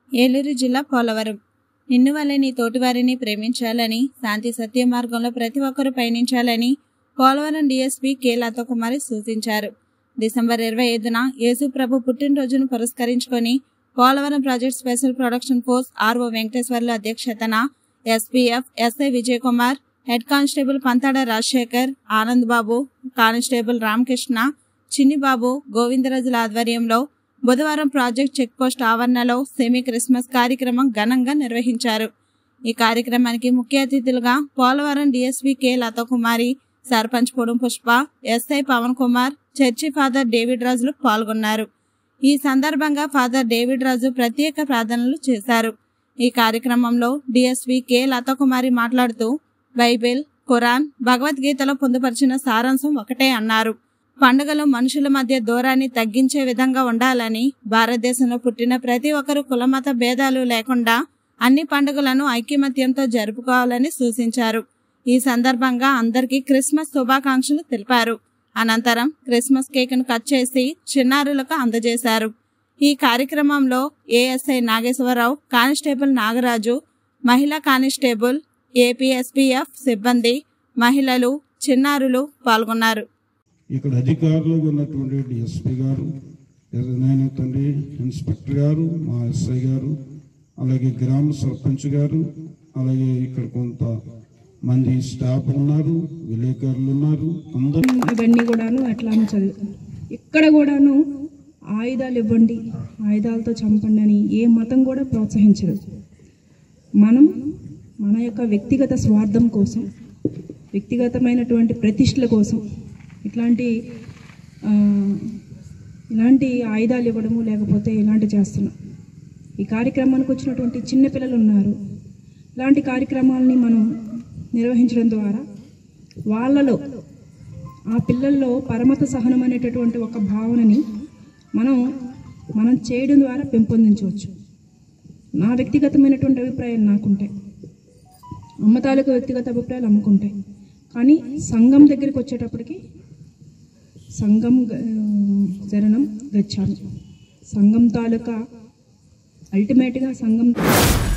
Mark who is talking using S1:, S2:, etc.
S1: ఏలూరు జిల్లా పోలవరం నిన్ను వల్లే నీ తోటివారిని ప్రేమించాలని శాంతి సత్య మార్గంలో ప్రతి ఒక్కరూ పయనించాలని పోలవరం డీఎస్పీ కె లతకుమారి సూచించారు డిసెంబర్ ఇరవై ఐదున యేసు ప్రభు పుట్టినరోజును పురస్కరించుకొని Polavaram project special production force RO వెంకటేశ్వర్ల అధ్యక్షతన SPF SI Vijay Kumar head constable Panthada Rajasekhar Anand Babu constable Ramakrishna Chinnibabu గోవిందరాజుల ఆధ్వర్యంలో బుధవారం ప్రాజెక్ట్ చెక్ పోస్ట్ ఆవరణలో సెమీ క్రిస్మస్ కార్యక్రమం ఘనంగా నిర్వహించారు ఈ కార్యక్రమానికి ముఖ్య అతిథులుగా Polavaram DSP K Lathakumari sarpanch Podum Pushpa SI Pavan Kumar church father David రాజులు పాల్గొన్నారు ఈ సందర్భంగా ఫాదర్ డేవిడ్ రాజు ప్రత్యేక ప్రార్థనలు చేశారు ఈ కార్యక్రమంలో డిఎస్పి కె లతకుమారి మాట్లాడుతూ బైబిల్ ఖురాన్ భగవద్గీతలో పొందుపరిచిన సారాంశం ఒకటే అన్నారు పండుగలు మనుషుల మధ్య దూరాన్ని తగ్గించే విధంగా ఉండాలని భారతదేశంలో పుట్టిన ప్రతి ఒక్కరూ కులమత భేదాలు లేకుండా అన్ని పండుగలను ఐకమత్యంతో జరుపుకోవాలని సూచించారు ఈ సందర్భంగా అందరికీ క్రిస్మస్ శుభాకాంక్షలు తెలిపారు అనంతరం క్రిస్మస్ కేక్ను కట్ చేసి చిన్నారులకు అందజేశారు ఈ కార్యక్రమంలో ఏఎస్ఐ నాగేశ్వరరావు కానిస్టేబుల్ నాగరాజు మహిళా కానిస్టేబుల్ ఏపీఎస్పీఎఫ్ సిబ్బంది మహిళలు చిన్నారులు పాల్గొన్నారు
S2: ఇక్కడ అధికారులు ఉన్నటువంటి డిఎస్పి గారు నాయన తండ్రి ఇన్స్పెక్టర్ గారు మా ఎస్ఐ గారు అలాగే గ్రామ సర్పంచ్ గారు అలాగే ఇక్కడ కొంత మంది స్టాఫ్ ఉన్నారు విలేకరులు ఉన్నారు అందరూ
S3: ఇవన్నీ కూడాను ఎట్లానో చదువు ఇక్కడ కూడాను ఆయుధాలు ఇవ్వండి ఆయుధాలతో చంపండి అని ఏ మతం కూడా ప్రోత్సహించదు మనం మన యొక్క వ్యక్తిగత స్వార్థం కోసం వ్యక్తిగతమైనటువంటి ప్రతిష్టల కోసం ఇట్లాంటి ఆ, ఇలాంటి ఆయుధాలు ఇవ్వడము లేకపోతే ఇలాంటి చేస్తున్నాం ఈ కార్యక్రమానికి వచ్చినటువంటి చిన్నపిల్లలు ఉన్నారు ఇలాంటి కార్యక్రమాలని మనం నిర్వహించడం ద్వారా వాళ్ళలో ఆ పిల్లల్లో పరమత సహనం అనేటటువంటి ఒక భావనని మనం మనం చేయడం ద్వారా పెంపొందించవచ్చు నా వ్యక్తిగతమైనటువంటి అభిప్రాయాలు నాకుంటాయి అమ్మ తాలూకు వ్యక్తిగత అభిప్రాయాలు అమ్ముకుంటాయి కానీ సంఘం దగ్గరికి వచ్చేటప్పటికి సంఘం గ- శరణం గచ్చాను సంఘం తాలూకా అల్టిమేట్గా సంఘం